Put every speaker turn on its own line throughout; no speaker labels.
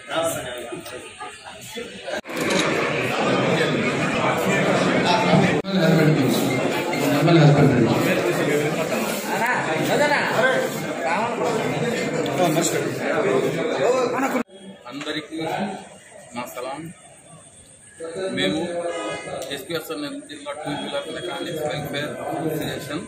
నెమ్మది హస్బెండ్
అందరికీ నా సలాం మేము ఎస్పీఎస్ఆర్ నెల్లూరు జిల్లా two wheeler mechanics welfare association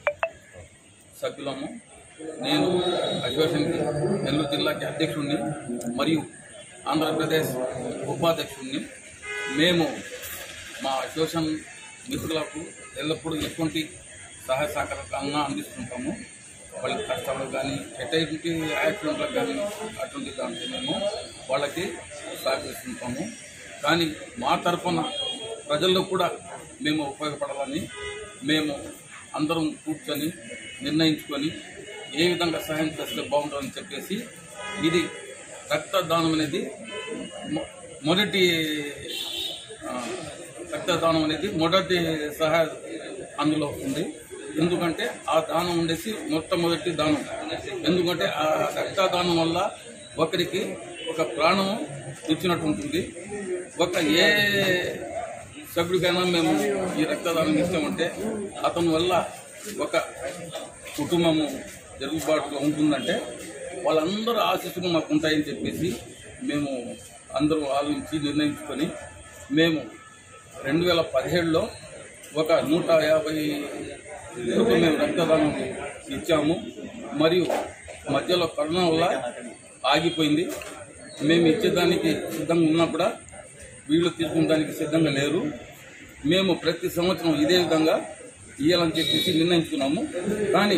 సభ్యులము నేను అసోసియేషన్కి నెల్లూరు జిల్లాకి అధ్యక్షుడిని మరియు ఆంధ్రప్రదేశ్ ఉపాధ్యక్షుడిని మేము మా అసోసియేషన్ మిత్రులకు ఎల్లప్పుడూ ఎటువంటి సహాయ సహకారాలను అందిస్తుంటాము వాళ్ళ కష్టాలకు కానీ ఎటువంటి యాక్సిడెంట్లకు కానీ అటువంటి దాంట్లో మేము వాళ్ళకి సహకరిస్తుంటాము కానీ మా తరఫున ప్రజల్లో కూడా మేము ఉపయోగపడాలని మేము అందరం కూర్చొని నిర్ణయించుకొని ఏ విధంగా సహాయం చేస్తే బాగుంటుందని చెప్పేసి ఇది రక్తదానం అనేది మొ- మొదటి ఆ, రక్తదానం అనేది మొదటి సహాయ అందులో ఉంది ఎందుకంటే ఆ దానం ఉండేసి మొట్టమొదటి దానం ఎందుకంటే ఆ రక్తదానం వల్ల ఒకరికి ఒక ప్రాణం ఇచ్చినట్టు ఉంటుంది ఒక ఏ సభ్యుడికైనా మేము ఈ రక్తదానం ఇస్తామంటే అతని వల్ల ఒక కుటుంబము జరుగుబాటులో ఉంటుందంటే వాళ్ళందరూ ఆశీస్సులు మాకు ఉంటాయని చెప్పేసి మేము అందరూ ఆలోచించి నిర్ణయించుకొని మేము రెండు వేల పదిహేడులో ఒక నూట యాభై వరకు మేము రక్తదానం ఇచ్చాము మరియు మధ్యలో కరోనా వల్ల ఆగిపోయింది మేము ఇచ్చేదానికి సిద్ధంగా ఉన్నా కూడా వీళ్ళు తీసుకునే దానికి సిద్ధంగా లేరు మేము ప్రతి సంవత్సరం ఇదే విధంగా ఇవ్వాలని చెప్పేసి నిర్ణయించుకున్నాము కానీ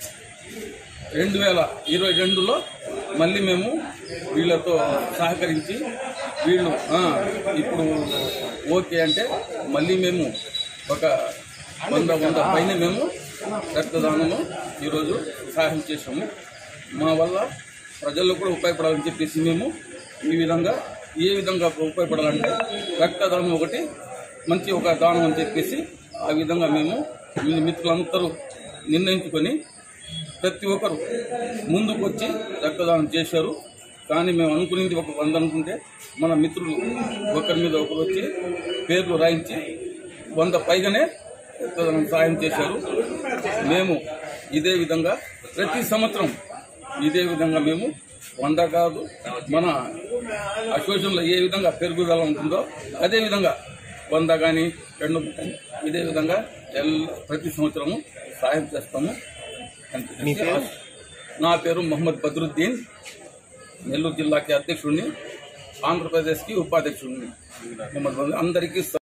రెండు వేల ఇరవై రెండులో మళ్ళీ మేము వీళ్ళతో సహకరించి వీళ్ళు "ఆ, ఇప్పుడు ఓకే అంటే మళ్ళీ మేము ఒక వంద వంద పైన మేము రక్తదానము ఈరోజు సహాయం చేసాము మా వల్ల ప్రజల్లో కూడా ఉపయోగపడాలని చెప్పేసి మేము ఈ విధంగా ఏ విధంగా ఉపయోగపడాలంటే రక్తదానం ఒకటి మంచి ఒక దానం అని చెప్పేసి ఆ విధంగా మేము మీ మిత్రులందరూ నిర్ణయించుకొని ప్రతి ఒక్కరు ముందుకు వచ్చి రక్తదానం చేశారు కానీ మేము అనుకునేది ఒక వంద అనుకుంటే మన మిత్రులు ఒకరి మీద ఒకరు వచ్చి పేర్లు రాయించి వంద పైగానే రక్తదానం సాయం చేశారు మేము ఇదే విధంగా ప్రతి సంవత్సరం ఇదే విధంగా మేము వంద కాదు మన అసోసియేషన్లో ఏ విధంగా పెరుగుదల ఉంటుందో అదే విధంగా వంద కానీ రెండు కానీ ఇదే విధంగా ఎల్- ప్రతి సంవత్సరము సాయం చేస్తాము అంతే. నా పేరు మొహమ్మద్ బద్రుద్దీన్ నెల్లూరు జిల్లాకి అధ్యక్షుడిని ఆంధ్రప్రదేశ్కి ఉపాధ్యక్షుడిని మొహమ్మద్ బద్రుద్దీన్. అందరికీ